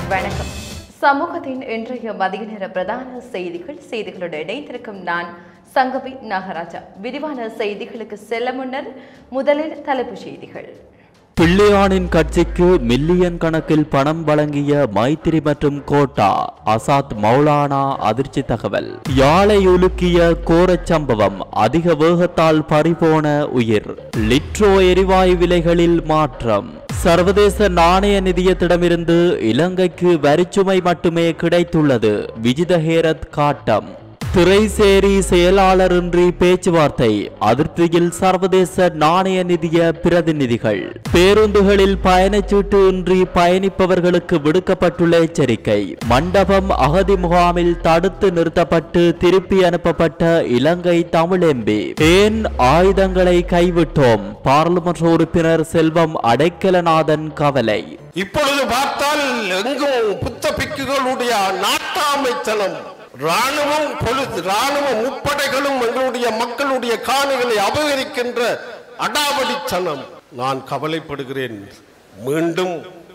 வணக்கம் சமூகத்தின் இன்றைய மதிய நேர பிரதான செய்திகள் செய்திகளுடன் இணைந்திருக்கும் நான் சங்கவி நாகராஜா விரிவான செய்திகளுக்கு செல்ல முன்னர் முதலில் தலைப்புச் செய்திகள் பிள்ளையானின் கட்சிக்கு மில்லியன் கணக்கில் பணம் வழங்கிய மைத்திரி மற்றும் கோட்டா அசாத் மௌலானா அதிர்ச்சி தகவல் யாழை உலுக்கிய கோரச் சம்பவம் அதிக வேகத்தால் பறிபோன உயிர் லிட்ரோ எரிவாயு விலைகளில் மாற்றம் சர்வதேச நாணய நிதியத்திடமிருந்து இலங்கைக்கு வரிச்சுமை மட்டுமே கிடைத்துள்ளது விஜித ஹேரத் காட்டம் திரைசேரி செயலாளரின்றி பேச்சுவார்த்தை அதிருப்தியில் சர்வதேச நாணய நிதிய பிரதிநிதிகள் பேருந்துகளில் பயணச்சீட்டு இன்றி பயணிப்பவர்களுக்கு விடுக்கப்பட்டுள்ள எச்சரிக்கை மண்டபம் அகதி முகாமில் தடுத்து நிறுத்தப்பட்டு திருப்பி அனுப்பப்பட்ட இலங்கை தமிழ் எம்பி ஏன் ஆயுதங்களை கைவிட்டோம் பாராளுமன்ற உறுப்பினர் செல்வம் அடைக்கலநாதன் கவலை இப்பொழுது பார்த்தால் எங்கும் புத்த பிக்குகளுடைய நாட்டாமைத்தனம் ராணுவம் பொலிஸ் ராணுவ முப்படைகளும் எங்களுடைய மக்களுடைய காணிகளை அபகரிக்கின்ற அடாவடித்தனம் நான் கவலைப்படுகிறேன் மீண்டும்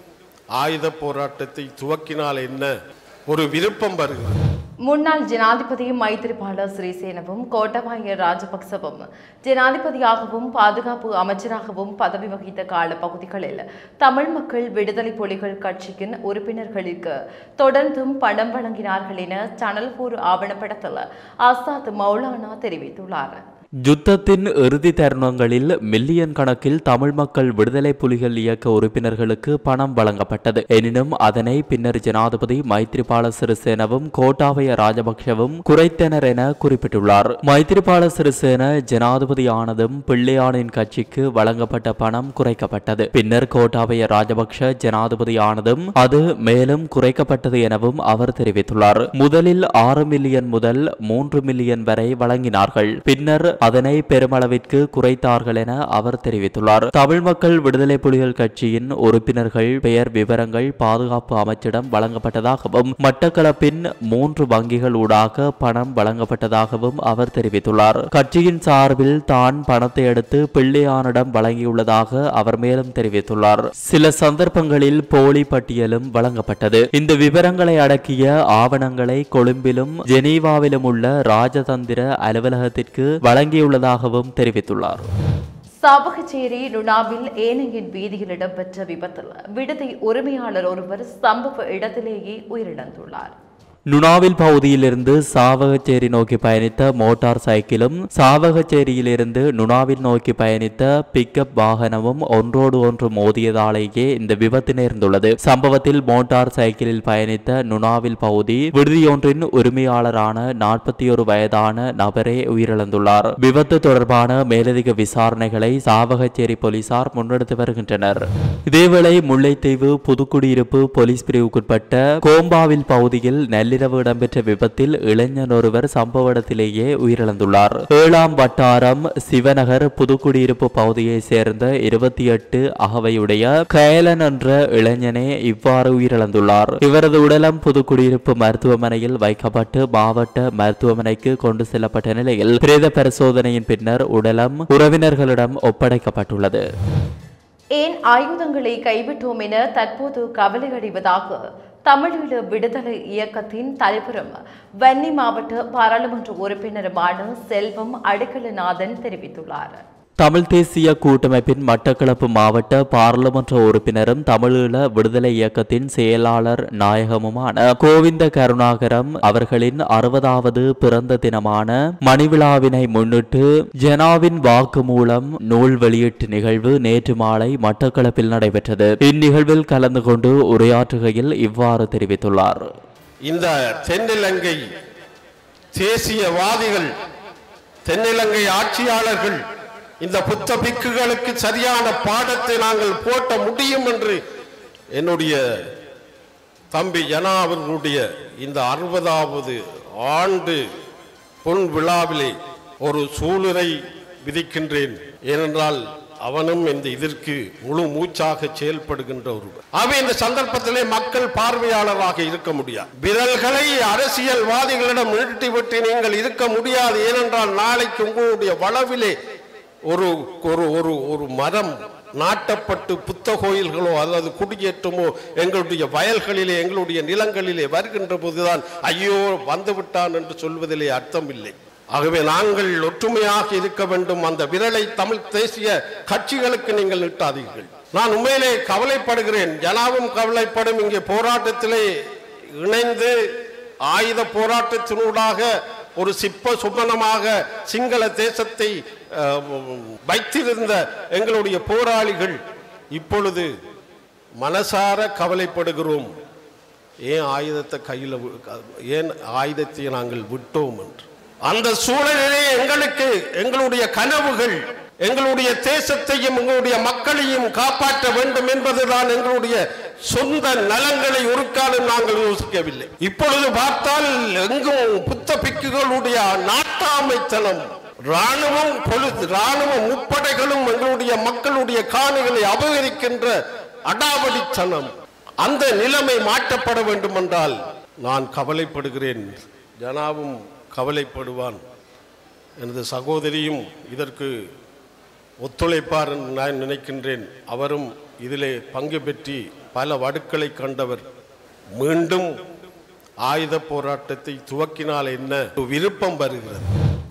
ஆயுத போராட்டத்தை துவக்கினால் என்ன ஒரு விருப்பம் வருகிறது முன்னாள் ஜனாதிபதி மைத்திரிபால சிறிசேனவும் கோட்டபாய ராஜபக்சவும் ஜனாதிபதியாகவும் பாதுகாப்பு அமைச்சராகவும் பதவி வகித்த கால பகுதிகளில் தமிழ் மக்கள் விடுதலை புலிகள் கட்சியின் உறுப்பினர்களுக்கு தொடர்ந்தும் பணம் வழங்கினார்கள் என சனல் போர் ஆவணப்படத்தில் ஆசாத் மௌலானா தெரிவித்துள்ளார் யுத்தத்தின் இறுதி தருணங்களில் மில்லியன் கணக்கில் தமிழ் மக்கள் விடுதலை புலிகள் இயக்க உறுப்பினர்களுக்கு பணம் வழங்கப்பட்டது எனினும் அதனை பின்னர் ஜனாதிபதி மைத்ரிபால சிறிசேனவும் கோட்டாபய ராஜபக்ஷவும் குறைத்தனர் என குறிப்பிட்டுள்ளார் மைத்ரிபால சிறிசேன ஜனாதிபதியானதும் பிள்ளையானின் கட்சிக்கு வழங்கப்பட்ட பணம் குறைக்கப்பட்டது பின்னர் கோட்டாபய ராஜபக்ஷ ஜனாதிபதியானதும் அது மேலும் குறைக்கப்பட்டது எனவும் அவர் தெரிவித்துள்ளார் முதலில் ஆறு மில்லியன் முதல் மூன்று மில்லியன் வரை வழங்கினார்கள் பின்னர் அதனை பெருமளவிற்கு குறைத்தார்கள் என அவர் தெரிவித்துள்ளார் தமிழ் மக்கள் விடுதலை புலிகள் கட்சியின் உறுப்பினர்கள் பெயர் விவரங்கள் பாதுகாப்பு அமைச்சிடம் வழங்கப்பட்டதாகவும் மட்டக்களப்பின் மூன்று வங்கிகள் ஊடாக பணம் வழங்கப்பட்டதாகவும் அவர் தெரிவித்துள்ளார் கட்சியின் சார்பில் தான் பணத்தை எடுத்து பிள்ளையானிடம் வழங்கியுள்ளதாக அவர் மேலும் தெரிவித்துள்ளார் சில சந்தர்ப்பங்களில் போலி பட்டியலும் வழங்கப்பட்டது இந்த விவரங்களை அடக்கிய ஆவணங்களை கொழும்பிலும் ஜெனீவாவிலும் உள்ள ராஜதந்திர அலுவலகத்திற்கு வழங்கியுள்ளதாகவும் தெரிவித்துள்ளார் சாவகச்சேரி நுணாவில் ஏனையின் வீதியில் இடம்பெற்ற விபத்தில் விடுதி உரிமையாளர் ஒருவர் சம்பவ இடத்திலேயே உயிரிழந்துள்ளார் நுணாவில் பகுதியிலிருந்து சாவகச்சேரி நோக்கி பயணித்த மோட்டார் சைக்கிளும் சாவகச்சேரியிலிருந்து நுணாவில் நோக்கி பயணித்த பிக்கப் வாகனமும் ஒன்றோடு ஒன்று மோதியதாலேயே இந்த விபத்து நேர்ந்துள்ளது சம்பவத்தில் மோட்டார் சைக்கிளில் பயணித்த நுணாவில் பகுதி விடுதியொன்றின் உரிமையாளரான நாற்பத்தி ஒரு வயதான நபரே உயிரிழந்துள்ளார் விபத்து தொடர்பான மேலதிக விசாரணைகளை சாவகச்சேரி போலீசார் முன்னெடுத்து வருகின்றனர் இதேவேளை முல்லைத்தீவு புதுக்குடியிருப்பு போலீஸ் பிரிவுக்குட்பட்ட கோம்பாவில் பகுதியில் நள்ளிரவு இடம்பெற்ற விபத்தில் இளைஞன் ஒருவர் சம்பவ இடத்திலேயே உயிரிழந்துள்ளார் ஏழாம் வட்டாரம் சிவநகர் புதுக்குடியிருப்பு பகுதியைச் சேர்ந்த இருபத்தி எட்டு அகவையுடைய கயலன் என்ற இளைஞனே இவ்வாறு உயிரிழந்துள்ளார் இவரது உடலம் புதுக்குடியிருப்பு மருத்துவமனையில் வைக்கப்பட்டு மாவட்ட மருத்துவமனைக்கு கொண்டு செல்லப்பட்ட நிலையில் பிரேத பரிசோதனையின் பின்னர் உடலம் உறவினர்களிடம் ஒப்படைக்கப்பட்டுள்ளது ஏன் ஆயுதங்களை கைவிட்டோம் என தற்போது கவலையடைவதாக தமிழீழ விடுதலை இயக்கத்தின் தலைவரும் வன்னி மாவட்ட பாராளுமன்ற உறுப்பினருமான செல்வம் அடிக்கலநாதன் தெரிவித்துள்ளார் தமிழ் தேசிய கூட்டமைப்பின் மட்டக்களப்பு மாவட்ட பாராளுமன்ற உறுப்பினரும் தமிழீழ விடுதலை இயக்கத்தின் செயலாளர் நாயகமுமான கோவிந்த கருணாகரம் அவர்களின் அறுபதாவது பிறந்த தினமான மணிவிழாவினை முன்னிட்டு ஜனாவின் வாக்குமூலம் நூல் வெளியீட்டு நிகழ்வு நேற்று மாலை மட்டக்களப்பில் நடைபெற்றது இந்நிகழ்வில் கலந்து கொண்டு உரையாற்றுகையில் இவ்வாறு தெரிவித்துள்ளார் இந்த தென்னிலங்கை தேசியவாதிகள் தென்னிலங்கை ஆட்சியாளர்கள் இந்த புத்த பிக்குகளுக்கு சரியான பாடத்தை நாங்கள் போட்ட முடியும் என்று என்னுடைய தம்பி ஜனா அவர்களுடைய இந்த அறுபதாவது ஆண்டு பொன் விழாவிலே ஒரு சூளுரை விதிக்கின்றேன் ஏனென்றால் அவனும் இந்த இதற்கு முழு மூச்சாக செயல்படுகின்ற ஒருவர் ஆகவே இந்த சந்தர்ப்பத்திலே மக்கள் பார்வையாளராக இருக்க முடியாது விரல்களை அரசியல்வாதிகளிடம் நீட்டிவிட்டு நீங்கள் இருக்க முடியாது ஏனென்றால் நாளைக்கு உங்களுடைய வளவிலே ஒரு ஒரு ஒரு ஒரு மரம் நாட்டப்பட்டு புத்த கோயில்களோ அல்லது குடியேற்றமோ எங்களுடைய வயல்களிலே எங்களுடைய நிலங்களிலே வருகின்ற போதுதான் ஐயோ வந்து விட்டான் என்று சொல்வதிலே அர்த்தம் இல்லை ஆகவே நாங்கள் ஒற்றுமையாக இருக்க வேண்டும் அந்த விரலை தமிழ் தேசிய கட்சிகளுக்கு நீங்கள் நீட்டாதீர்கள் நான் உண்மையிலே கவலைப்படுகிறேன் ஜனாவும் கவலைப்படும் இங்கே போராட்டத்திலே இணைந்து ஆயுத போராட்டத்தினூடாக ஒரு சிப்ப சுமனமாக சிங்கள தேசத்தை அஹ், வைத்திருந்த எங்களுடைய போராளிகள் இப்பொழுது மனசார கவலைப்படுகிறோம் ஏன் ஆயுதத்தை கையில் ஏன் ஆயுதத்தை நாங்கள் விட்டோம் என்று அந்த சூழலிலே எங்களுக்கு எங்களுடைய கனவுகள் எங்களுடைய தேசத்தையும் எங்களுடைய மக்களையும் காப்பாற்ற வேண்டும் என்பதுதான் எங்களுடைய சொந்த நலங்களை ஒரு காலம் நாங்கள் யோசிக்கவில்லை இப்பொழுது பார்த்தால் எங்கும் புத்த பிக்குகளுடைய நாட்டாமைத்தனம் ராணுவம் பொலிஸ் ராணுவ முப்படைகளும் எங்களுடைய மக்களுடைய காணிகளை அபகரிக்கின்ற அடாவடித்தனம் அந்த நிலைமை மாற்றப்பட வேண்டும் என்றால் நான் கவலைப்படுகிறேன் ஜனாவும் கவலைப்படுவான் எனது சகோதரியும் இதற்கு ஒத்துழைப்பார் என்று நான் நினைக்கின்றேன் அவரும் இதிலே பங்கு பெற்றி பல வடுக்களை கண்டவர் மீண்டும் ஆயுத போராட்டத்தை துவக்கினால் என்ன ஒரு விருப்பம் வருகிறது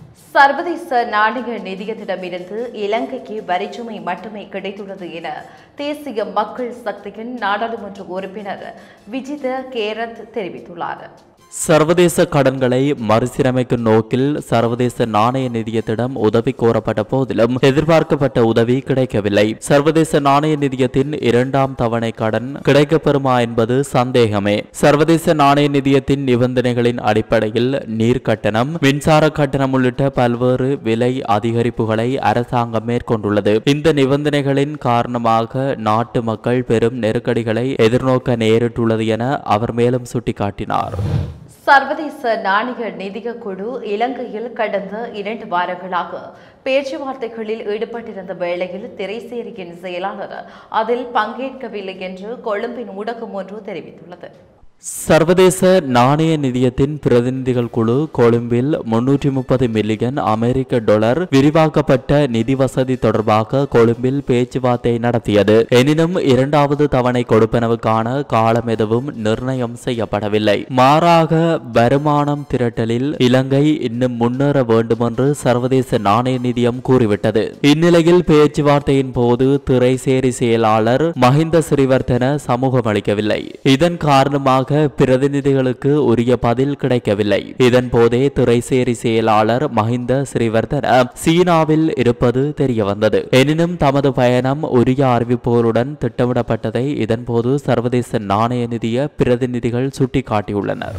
சர்வதேச நாணய நிதியத்திடமிருந்து இலங்கைக்கு வரிச்சுமை மட்டுமே கிடைத்துள்ளது என தேசிய மக்கள் சக்தியின் நாடாளுமன்ற உறுப்பினர் விஜித கேரத் தெரிவித்துள்ளார் சர்வதேச கடன்களை மறுசீரமைக்கும் நோக்கில் சர்வதேச நாணய நிதியத்திடம் உதவி கோரப்பட்ட போதிலும் எதிர்பார்க்கப்பட்ட உதவி கிடைக்கவில்லை சர்வதேச நாணய நிதியத்தின் இரண்டாம் தவணை கடன் கிடைக்கப்பெறுமா என்பது சந்தேகமே சர்வதேச நாணய நிதியத்தின் நிபந்தனைகளின் அடிப்படையில் நீர் கட்டணம் மின்சார கட்டணம் உள்ளிட்ட பல்வேறு விலை அதிகரிப்புகளை அரசாங்கம் மேற்கொண்டுள்ளது இந்த நிபந்தனைகளின் காரணமாக நாட்டு மக்கள் பெரும் நெருக்கடிகளை எதிர்நோக்க நேரிட்டுள்ளது என அவர் மேலும் சுட்டிக்காட்டினார் சர்வதேச நாணய நிதிய குழு இலங்கையில் கடந்த இரண்டு வாரங்களாக பேச்சுவார்த்தைகளில் ஈடுபட்டிருந்த வேளையில் திரைசேரியின் செயலாளர் அதில் பங்கேற்கவில்லை என்று கொழும்பின் ஊடகம் ஒன்று தெரிவித்துள்ளது சர்வதேச நாணய நிதியத்தின் பிரதிநிதிகள் குழு கொழும்பில் முன்னூற்றி முப்பது மில்லியன் அமெரிக்க டாலர் விரிவாக்கப்பட்ட நிதி வசதி தொடர்பாக கொழும்பில் பேச்சுவார்த்தை நடத்தியது எனினும் இரண்டாவது தவணை கொடுப்பனவுக்கான காலம் எதுவும் நிர்ணயம் செய்யப்படவில்லை மாறாக வருமானம் திரட்டலில் இலங்கை இன்னும் முன்னேற வேண்டுமென்று சர்வதேச நாணய நிதியம் கூறிவிட்டது இந்நிலையில் பேச்சுவார்த்தையின் போது திரைசேரி செயலாளர் மஹிந்த ஸ்ரீவர்தன சமூகம் அளிக்கவில்லை இதன் காரணமாக பிரதிநிதிகளுக்கு உரிய பதில் கிடைக்கவில்லை இதன் போதே திரைசேரி செயலாளர் மஹிந்த ஸ்ரீவர்தன சீனாவில் இருப்பது தெரியவந்தது எனினும் தமது பயணம் உரிய அறிவிப்புகளுடன் திட்டமிடப்பட்டதை இதன்போது சர்வதேச நாணய நிதிய பிரதிநிதிகள் சுட்டிக்காட்டியுள்ளனர்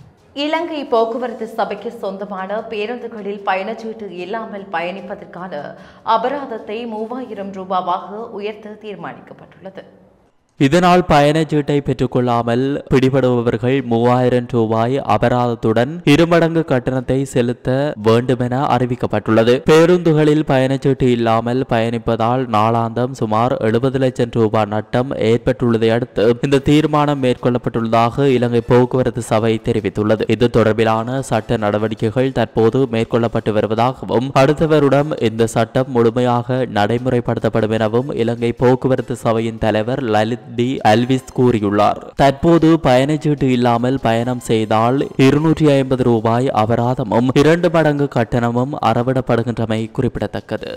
இலங்கை போக்குவரத்து சபைக்கு சொந்தமான பேருந்துகளில் பயணச்சீட்டு இல்லாமல் பயணிப்பதற்கான அபராதத்தை மூவாயிரம் ரூபாவாக உயர்த்த தீர்மானிக்கப்பட்டுள்ளது இதனால் பயணச்சீட்டை பெற்றுக்கொள்ளாமல் பிடிபடுபவர்கள் மூவாயிரம் ரூபாய் அபராதத்துடன் இருமடங்கு கட்டணத்தை செலுத்த வேண்டுமென அறிவிக்கப்பட்டுள்ளது பேருந்துகளில் பயணச்சீட்டு இல்லாமல் பயணிப்பதால் நாளாந்தம் சுமார் எழுபது லட்சம் ரூபாய் நட்டம் ஏற்பட்டுள்ளதை அடுத்து இந்த தீர்மானம் மேற்கொள்ளப்பட்டுள்ளதாக இலங்கை போக்குவரத்து சபை தெரிவித்துள்ளது இது தொடர்பிலான சட்ட நடவடிக்கைகள் தற்போது மேற்கொள்ளப்பட்டு வருவதாகவும் அடுத்த வருடம் இந்த சட்டம் முழுமையாக நடைமுறைப்படுத்தப்படும் எனவும் இலங்கை போக்குவரத்து சபையின் தலைவர் லலித் டி அல்விஸ் கூறியுள்ளார் தற்போது பயணச்சீட்டு இல்லாமல் பயணம் செய்தால் இருநூற்றி ஐம்பது ரூபாய் அபராதமும் இரண்டு மடங்கு கட்டணமும் அறவிடப்படுகின்றமை குறிப்பிடத்தக்கது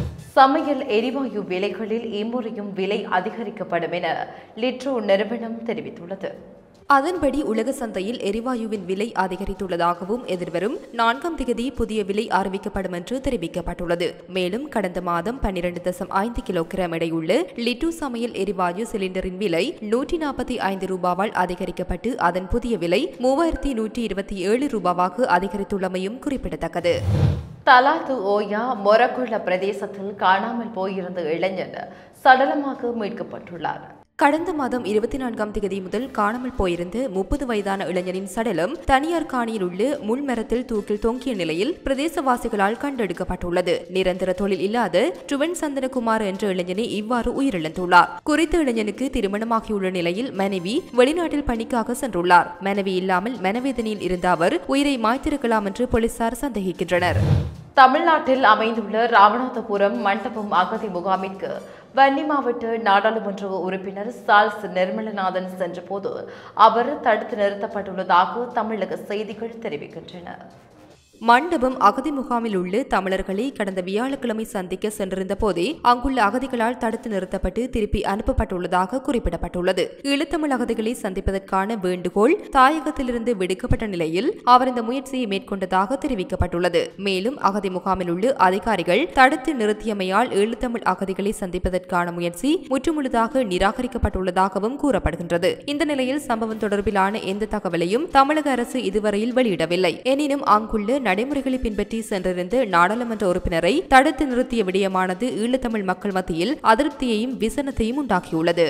சமையல் எரிவாயு விலைகளில் இம்முறையும் விலை அதிகரிக்கப்படும் என லிட்ரோ நிறுவனம் தெரிவித்துள்ளது அதன்படி உலக சந்தையில் எரிவாயுவின் விலை அதிகரித்துள்ளதாகவும் எதிர்வரும் நான்காம் திகதி புதிய விலை அறிவிக்கப்படும் என்று தெரிவிக்கப்பட்டுள்ளது மேலும் கடந்த மாதம் பன்னிரண்டு தசம் ஐந்து கிலோகிராம் எடையுள்ள லிட்டு சமையல் எரிவாயு சிலிண்டரின் விலை நூற்றி நாற்பத்தி ஐந்து ரூபாவால் அதிகரிக்கப்பட்டு அதன் புதிய விலை மூவாயிரத்தி நூற்றி இருபத்தி ஏழு ரூபாவாக அதிகரித்துள்ளமையும் குறிப்பிடத்தக்கது தலாத்து ஓயா மொரக்குள்ள பிரதேசத்தில் காணாமல் போயிருந்த இளைஞர் சடலமாக மீட்கப்பட்டுள்ளார் கடந்த மாதம் இருபத்தி நான்காம் தேதி முதல் காணாமல் போயிருந்த முப்பது வயதான இளைஞனின் சடலம் தனியார் காணியில் உள்ள முள்மரத்தில் தூக்கில் தொங்கிய நிலையில் பிரதேசவாசிகளால் கண்டெடுக்கப்பட்டுள்ளது நிரந்தர தொழில் இல்லாத ட்ருவன் சந்தனகுமார் என்ற இளைஞனை இவ்வாறு உயிரிழந்துள்ளார் குறித்த இளைஞனுக்கு திருமணமாகியுள்ள நிலையில் மனைவி வெளிநாட்டில் பணிக்காக சென்றுள்ளார் மனைவி இல்லாமல் மனவேதனையில் இருந்த அவர் உயிரை மாய்த்திருக்கலாம் என்று போலீசார் சந்தேகிக்கின்றனர் தமிழ்நாட்டில் அமைந்துள்ள ராமநாதபுரம் மண்டபம் அகதி முகாமிற்கு வன்னி மாவட்ட நாடாளுமன்ற உறுப்பினர் சால்ஸ் நிர்மலநாதன் சென்றபோது அவர் தடுத்து நிறுத்தப்பட்டுள்ளதாக தமிழக செய்திகள் தெரிவிக்கின்றன மண்டபம் அகதி முகாமில் உள்ள தமிழர்களை கடந்த வியாழக்கிழமை சந்திக்க சென்றிருந்த போதே அங்குள்ள அகதிகளால் தடுத்து நிறுத்தப்பட்டு திருப்பி அனுப்பப்பட்டுள்ளதாக குறிப்பிடப்பட்டுள்ளது ஈழத்தமிழ் அகதிகளை சந்திப்பதற்கான வேண்டுகோள் தாயகத்திலிருந்து விடுக்கப்பட்ட நிலையில் அவர் இந்த முயற்சியை மேற்கொண்டதாக தெரிவிக்கப்பட்டுள்ளது மேலும் அகதி முகாமில் உள்ள அதிகாரிகள் தடுத்து நிறுத்தியமையால் ஈழத்தமிழ் அகதிகளை சந்திப்பதற்கான முயற்சி முற்றுமுழுதாக நிராகரிக்கப்பட்டுள்ளதாகவும் கூறப்படுகின்றது இந்த நிலையில் சம்பவம் தொடர்பிலான எந்த தகவலையும் தமிழக அரசு இதுவரையில் வெளியிடவில்லை எனினும் அங்குள்ள நடைமுறைகளை பின்பற்றி சென்றிருந்த நாடாளுமன்ற உறுப்பினரை தடுத்து நிறுத்திய விடயமானது ஈழத்தமிழ் மக்கள் மத்தியில் அதிருப்தியையும் விசனத்தையும் உண்டாக்கியுள்ளது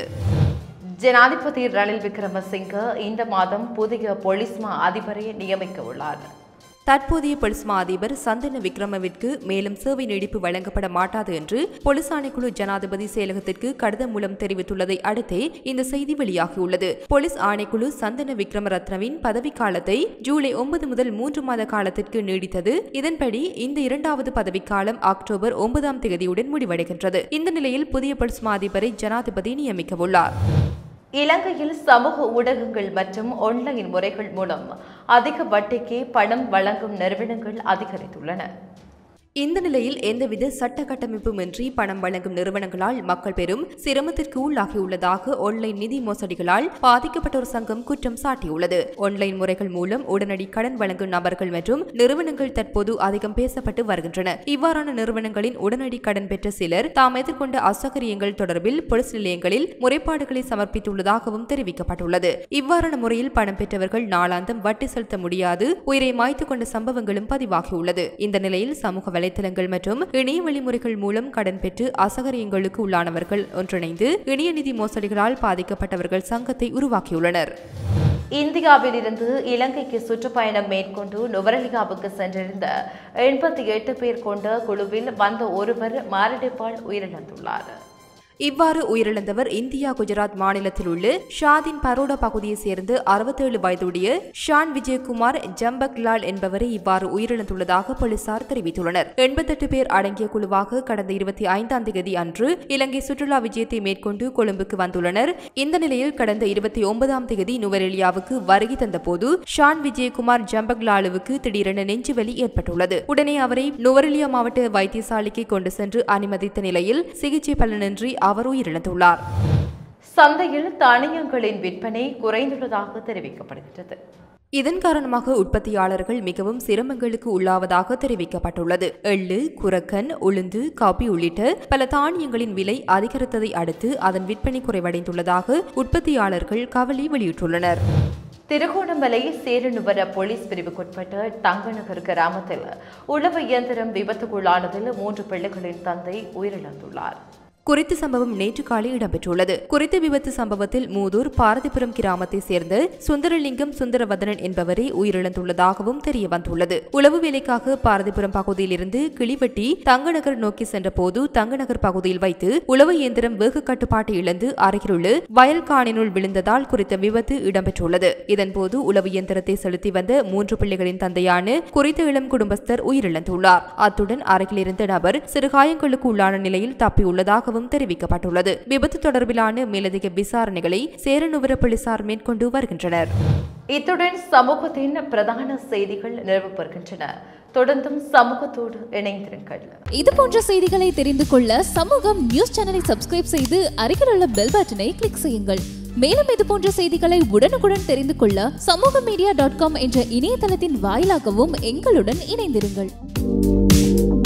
ஜனாதிபதி ரணில் விக்ரமசிங்க இந்த மாதம் புதிய போலீஸ் மா அதிபரை நியமிக்க உள்ளார் தற்போதைய பொலிஸ் மா அதிபர் சந்தன விக்ரமவிற்கு மேலும் சேவை நீடிப்பு வழங்கப்பட மாட்டாது என்று பொலிஸ் ஆணைக்குழு ஜனாதிபதி செயலகத்திற்கு கடிதம் மூலம் தெரிவித்துள்ளதை அடுத்தே இந்த செய்தி வெளியாகியுள்ளது பொலிஸ் ஆணைக்குழு சந்தன விக்ரமரத்னவின் பதவிக்காலத்தை ஜூலை ஒன்பது முதல் மூன்று மாத காலத்திற்கு நீடித்தது இதன்படி இந்த இரண்டாவது பதவிக்காலம் அக்டோபர் ஒன்பதாம் தேதியுடன் முடிவடைகின்றது இந்த நிலையில் புதிய பொலிஸ் மா அதிபரை ஜனாதிபதி நியமிக்கவுள்ளார் இலங்கையில் சமூக ஊடகங்கள் மற்றும் ஆன்லைன் முறைகள் மூலம் அதிக வட்டிக்கு பணம் வழங்கும் நிறுவனங்கள் அதிகரித்துள்ளன இந்த நிலையில் எந்தவித சட்ட கட்டமைப்புமின்றி பணம் வழங்கும் நிறுவனங்களால் மக்கள் பெரும் சிரமத்திற்கு உள்ளாகியுள்ளதாக ஆன்லைன் நிதி மோசடிகளால் பாதிக்கப்பட்டோர் சங்கம் குற்றம் சாட்டியுள்ளது ஆன்லைன் முறைகள் மூலம் உடனடி கடன் வழங்கும் நபர்கள் மற்றும் நிறுவனங்கள் தற்போது அதிகம் பேசப்பட்டு வருகின்றன இவ்வாறான நிறுவனங்களின் உடனடி கடன் பெற்ற சிலர் தாம் எதிர்கொண்ட அசௌகரியங்கள் தொடர்பில் போலீஸ் நிலையங்களில் முறைப்பாடுகளை சமர்ப்பித்துள்ளதாகவும் தெரிவிக்கப்பட்டுள்ளது இவ்வாறான முறையில் பணம் பெற்றவர்கள் நாளாந்தம் வட்டி செலுத்த முடியாது உயிரை மாய்த்துக் கொண்ட சம்பவங்களும் பதிவாகியுள்ளது இந்த நிலையில் சமூக வலைத்தளங்கள் மற்றும் இணைய வழிமுறைகள் மூலம் கடன் பெற்று அசகரியங்களுக்கு உள்ளானவர்கள் ஒன்றிணைந்து இணைய நிதி மோசடிகளால் பாதிக்கப்பட்டவர்கள் சங்கத்தை உருவாக்கியுள்ளனர் இந்தியாவில் இருந்து இலங்கைக்கு சுற்றுப்பயணம் மேற்கொண்டு நுவரெலியாவுக்கு சென்றிருந்த எண்பத்தி எட்டு பேர் கொண்ட குழுவில் வந்த ஒருவர் மாரடைப்பால் உயிரிழந்துள்ளார் இவ்வாறு உயிரிழந்தவர் இந்தியா குஜராத் மாநிலத்தில் உள்ள ஷாதின் பரோடா பகுதியைச் சேர்ந்து அறுபத்தேழு வயதுடைய ஷான் விஜயகுமார் ஜம்பக்லால் என்பவரை இவ்வாறு உயிரிழந்துள்ளதாக போலீசார் தெரிவித்துள்ளனர் எண்பத்தெட்டு பேர் அடங்கிய குழுவாக கடந்த இருபத்தி ஐந்தாம் தேதி அன்று இலங்கை சுற்றுலா விஜயத்தை மேற்கொண்டு கொழும்புக்கு வந்துள்ளனர் இந்த நிலையில் கடந்த இருபத்தி ஒன்பதாம் தேதி நுவரெலியாவுக்கு வருகை தந்தபோது ஷான் விஜயகுமார் ஜம்பக்லாலுவுக்கு திடீரென நெஞ்சுவலி ஏற்பட்டுள்ளது உடனே அவரை நுவரெலியா மாவட்ட வைத்தியசாலைக்கு கொண்டு சென்று அனுமதித்த நிலையில் சிகிச்சை பலனின்றி அவர் உயிரிழந்துள்ளார் சந்தையில் தானியங்களின் விற்பனை குறைந்துள்ளதாக தெரிவிக்கப்படுகிறது இதன் காரணமாக உற்பத்தியாளர்கள் மிகவும் சிரமங்களுக்கு உள்ளாவதாக தெரிவிக்கப்பட்டுள்ளது எள்ளு குரக்கன் உளுந்து காபி உள்ளிட்ட பல தானியங்களின் விலை அதிகரித்ததை அடுத்து அதன் விற்பனை குறைவடைந்துள்ளதாக உற்பத்தியாளர்கள் கவலை வெளியிட்டுள்ளனர் திருகோணமலை சேரனுவர போலீஸ் பிரிவுக்குட்பட்ட தங்கநகர் கிராமத்தில் உழவு இயந்திரம் விபத்துக்குள்ளானதில் மூன்று பிள்ளைகளின் தந்தை உயிரிழந்துள்ளார் குறித்த சம்பவம் நேற்று காலை இடம்பெற்றுள்ளது குறித்த விபத்து சம்பவத்தில் மூதூர் பாரதிபுரம் கிராமத்தை சேர்ந்த சுந்தரலிங்கம் சுந்தரவதனன் என்பவரே உயிரிழந்துள்ளதாகவும் தெரிய வந்துள்ளது உளவு வேலைக்காக பாரதிபுரம் பகுதியில் இருந்து கிளிவெட்டி தங்கநகர் நோக்கி சென்றபோது தங்கநகர் பகுதியில் வைத்து உளவு இயந்திரம் வேக கட்டுப்பாட்டை இழந்து அருகிலுள்ள வயல் காணினுள் விழுந்ததால் குறித்த விபத்து இடம்பெற்றுள்ளது இதன்போது உளவு இயந்திரத்தை செலுத்தி வந்த மூன்று பிள்ளைகளின் தந்தையான குறித்த இளம் குடும்பஸ்தர் உயிரிழந்துள்ளார் அத்துடன் அருகில் இருந்த நபர் சிறுகாயங்களுக்கு உள்ளான நிலையில் தப்பியுள்ளதாகவும் தெரிவிக்கப்பட்டுள்ளது விபத்து தொடர்பிலான மேலதிக விசாரணைகளை சேரனுவர போலீசார் மேற்கொண்டு வருகின்றனர் இத்துடன் சமூகத்தின் பிரதான செய்திகள் நிறைவு பெறுகின்றன தொடர்ந்தும் சமூகத்தோடு இணைந்திருங்கள் இது போன்ற செய்திகளை தெரிந்து கொள்ள சமூகம் நியூஸ் சேனலை சப்ஸ்கிரைப் செய்து அருகில் உள்ள பெல் பட்டனை கிளிக் செய்யுங்கள் மேலும் இது போன்ற செய்திகளை உடனுக்குடன் தெரிந்து கொள்ள சமூக மீடியா டாட் காம் என்ற இணையதளத்தின் வாயிலாகவும் எங்களுடன் இணைந்திருங்கள்